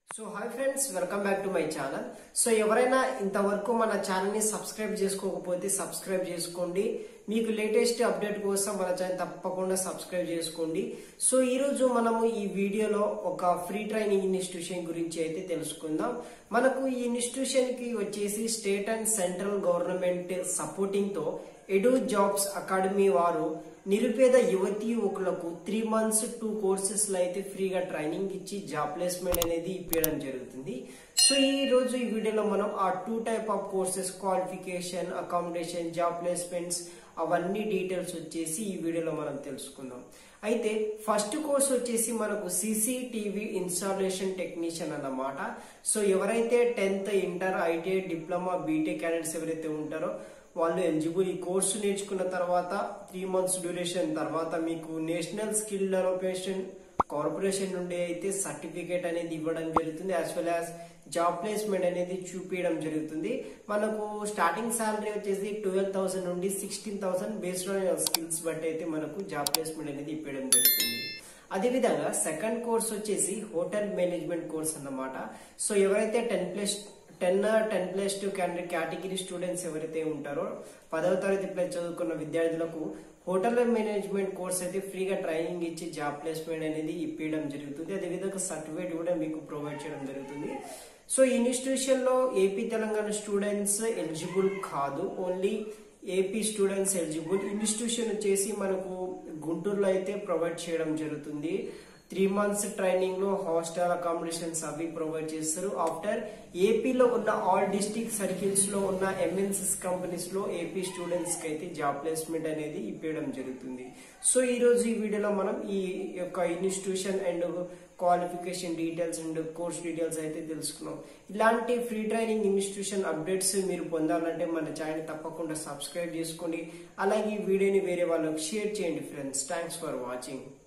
so hi friends welcome back to my channel so ఎవరైనా ఇంతవరకు మన ఛానల్ ని సబ్స్క్రైబ్ చేసుకోకపోతే సబ్స్క్రైబ్ చేసుకోండి మీకు లేటెస్ట్ అప్డేట్ కోసం మన ఛానల్ తప్పకుండా సబ్స్క్రైబ్ చేసుకోండి సో ఈ రోజు మనము ఈ వీడియోలో ఒక ఫ్రీ ట్రైనింగ్ ఇన్స్టిట్యూషన్ గురించి అయితే తెలుసుకుందాం మనకు ఈ ఇన్స్టిట్యూషన్ కి వచ్చేసి state and central government supporting తో ఎడు జాబ్స్ అకాడమీ వారు నిరుపేద యువతి యువకులకు త్రీ మంత్స్ టూ కోర్సెస్ లో అయితే ఫ్రీగా ట్రైనింగ్ ఇచ్చి జాబ్ ప్లేస్మెంట్ అనేది ఇప్పించడం జరుగుతుంది సో ఈ రోజు ఈ వీడియోలో మనం ఆ two type of courses qualification accommodation job placements అవన్నీ డీటెయిల్స్ వచ్చేసి ఈ వీడియోలో మనం తెలుసుకుందాం అయితే ఫస్ట్ కోర్స్ వచ్చేసి మనకు సీసీటీవీ ఇన్స్టాలేషన్ టెక్నీషియన్ అన్నమాట సో ఎవరైతే tenth inter ITI diploma BTech candidates ఎవరైతే ఉంటారో వాళ్ళు ఎలిజిబుల్ ఈ కోర్సు నేర్చుకున్న తర్వాత త్రీ మంత్స్ డ్యూరేషన్ తర్వాత మీకు నేషనల్ స్కిల్ డెవలప్మెంట్ కార్పొరేషన్ నుండి అయితే సర్టిఫికేట్ అనేది ఇవ్వడం జరుగుతుంది as well as job placement అనేది చూపించడం జరుగుతుంది మనకు స్టార్టింగ్ సాలరీ వచ్చేసి ట్వెల్వ్ థౌసండ్ నుండి sixteen thousand based on skills బట్టి అయితే మనకు జాబ్ ప్లేస్మెంట్ అనేది ఇప్పించడం జరుగుతుంది అదేవిధంగా సెకండ్ కోర్స్ వచ్చేసి హోటల్ మేనేజ్మెంట్ కోర్స్ అన్నమాట సో ఎవరైతే ten plus ten ten plus two candidate category students ఎవరైతే ఉంటారో పదవ తరగతి ప్లస్ చదువుకున్న విద్యార్థులకు హోటల్ మేనేజ్మెంట్ కోర్స్ అయితే ఫ్రీగా ట్రైనింగ్ ఇచ్చి జాబ్ ప్లేస్మెంట్ అనేది ఇప్పించడం జరుగుతుంది అదేవిధంగా సర్టిఫికేట్ కూడా మీకు ప్రొవైడ్ చేయడం జరుగుతుంది సో ఈ ఇన్స్టిట్యూషన్ లో ఏపీ తెలంగాణ స్టూడెంట్స్ ఎలిజిబుల్ కాదు only AP students eligible institution వచ్చేసి మనకు గుంటూరులో అయితే ప్రొవైడ్ చేయడం జరుగుతుంది త్రీ మంత్స్ ట్రైనింగ్ లో హాస్టల్ అకామిడేషన్స్ అవి ప్రొవైడ్ చేస్తారు ఆఫ్టర్ ఏపీలో ఉన్న ఆల్ డిస్టిక్ సర్కిల్స్ లో ఉన్న ఎంఎన్సిస్ కంపెనీస్ లో ఏపీ స్టూడెంట్స్ కి అయితే జాబ్ ప్లేస్మెంట్ అనేది ఇప్పించడం జరుగుతుంది సో ఈ రోజు ఈ వీడియోలో మనం ఈ యొక్క institution and qualification details and course details అయితే తెలుసుకున్నాం ఇలాంటి ఫ్రీ ట్రైనింగ్ ఇన్స్టిట్యూషన్ అప్డేట్స్ మీరు పొందాలంటే మన ఛానల్ తప్పకుండా సబ్స్క్రైబ్ చేసుకోండి అలాగే ఈ వీడియోని వేరే వాళ్ళకి షేర్ చేయండి ఫ్రెండ్స్ థ్యాంక్స్ ఫర్ వాచింగ్